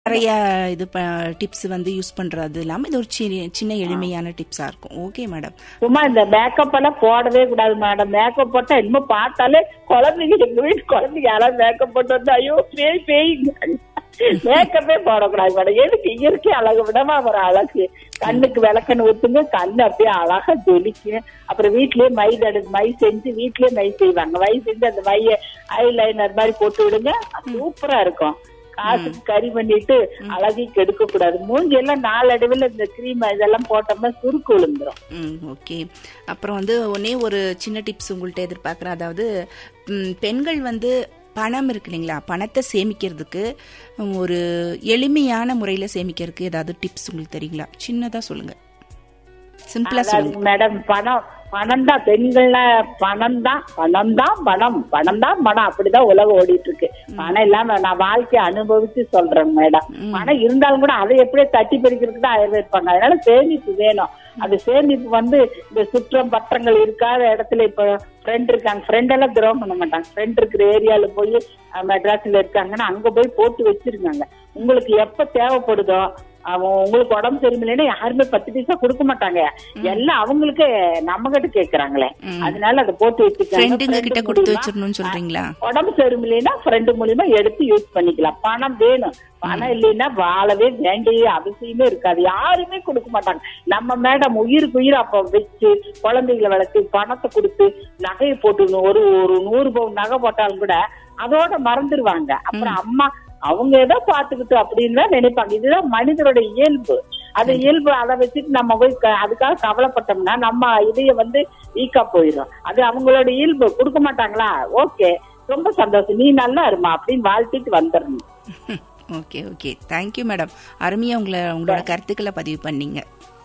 நிறைய இது டிப்ஸ் வந்து யூஸ் பண்றது இல்லாம இது ஒரு சின்ன சின்ன எளிமையான டிப்ஸா இருக்கும் ஓகே மேடம் சும்மா இந்த மேக்கப் எல்லாம் போடவே கூடாது மேடம் மேக்கப் போட்டா இன்னும் பார்த்தாலே குழந்தைங்க எங்க வீட்டு குழந்தைங்க யாராவது மேக்கப் போட்டு வந்தா ஐயோ பேய் பேய்ங்க மேக்கப்பே போடக்கூடாது மேடம் எதுக்கு இயற்கை அழகு விடமா ஒரு அழகு கண்ணுக்கு விளக்கன்னு ஊத்துங்க கண்ணு அப்படியே அழகா ஜொலிக்கும் அப்புறம் வீட்லயே மை தடு மை செஞ்சு வீட்லயே மை செய்வாங்க மை செஞ்சு அந்த மைய ஐலைனர் மாதிரி போட்டு விடுங்க சூப்பரா இருக்கும் காசுக்கு கறி பண்ணிட்டு அழகி கெடுக்க கூடாது மூஞ்சி எல்லாம் நாளடைவில் இந்த கிரீம் இதெல்லாம் போட்டோம்னா சுருக்கு விழுந்துரும் ம் ஓகே அப்புறம் வந்து ஒன்னே ஒரு சின்ன டிப்ஸ் உங்கள்கிட்ட எதிர்பார்க்குறேன் அதாவது ம், பெண்கள் வந்து பணம் இருக்கு இல்லைங்களா பணத்தை சேமிக்கிறதுக்கு ம், ஒரு எளிமையான முறையில் சேமிக்கிறதுக்கு ஏதாவது டிப்ஸ் உங்களுக்கு தெரியுங்களா சின்னதாக சொல்லுங்க சிம்பிளா சொல்லுங்க அதாவது மேடம் பணம் பணம் தான் பெண்கள்ல பணம் தான் பணம் தான் பணம் பணம் தான் பணம் அப்படிதான் உலகம் ஓடிட்டு இருக்கு பணம் இல்லாம நான் வாழ்க்கையை அனுபவிச்சு சொல்றேன் மேடம் பணம் இருந்தாலும் கூட அதை எப்படியே தட்டி பறிக்கிறதுக்கு தான் ஆயிரம் இருப்பாங்க அதனால சேமிப்பு வேணும் அது சேமிப்பு வந்து இந்த சுற்றம் பற்றங்கள் இருக்காத இடத்துல இப்ப ஃப்ரெண்ட் இருக்காங்க ஃப்ரெண்ட் எல்லாம் துரோகம் பண்ண மாட்டாங்க ஃப்ரெண்ட் இருக்கிற ஏரியால போய் அஹ், மெட்ராஸ்ல இருக்காங்கன்னா அங்க போய் போட்டு வச்சிருக்காங்க உங்களுக்கு எப்ப தேவைப்படுதோ அவன் உங்களுக்கு உடம்பு சரியில்லைன்னா யாருமே பத்து பைசா கொடுக்க மாட்டாங்க எல்லாம் அவங்களுக்கு நம்ம கிட்ட கேக்குறாங்களே அதனால அதை போட்டு ஃப்ரெண்டுங்க கிட்ட வச்சுக்காங்க கொடுத்து வச்சிடணும்னு சொல்றீங்களா உடம்பு சரியில்லைன்னா ஃப்ரெண்டு மூலியமா எடுத்து யூஸ் பண்ணிக்கலாம் பணம் வேணும் பணம் இல்லைன்னா வாழவே வேண்டிய அவசியமே இருக்காது யாருமே கொடுக்க மாட்டாங்க நம்ம மேடம் உயிருக்கு உயிர் அப்ப வச்சு குழந்தைகளை வளர்த்து பணத்தை கொடுத்து நகையை போட்டு ஒரு ஒரு நூறு பவுன் நகை போட்டாலும் கூட அதோட மறந்துடுவாங்க அப்புறம் அம்மா அவங்க ஏதோ பாத்துக்கிட்டு அப்படின்னு தான் நினைப்பாங்க இதுதான் மனிதரோட இயல்பு அது இயல்பு அதை வச்சுட்டு நம்ம போய் க- அதுக்காக கவலைப்பட்டோம்னா நம்ம இதய வந்து வீக்கா போயிடும் அது அவங்களோட இயல்பு கொடுக்க மாட்டாங்களா ஓகே ரொம்ப சந்தோஷம் நீ நல்லா இருமா அப்படின்னு வாழ்த்திட்டு வந்துடணும் ஓகே ஓகே தேங்க்யூ மேடம் அருமையா உங்களை உங்களோட கருத்துக்களை பதிவு பண்ணீங்க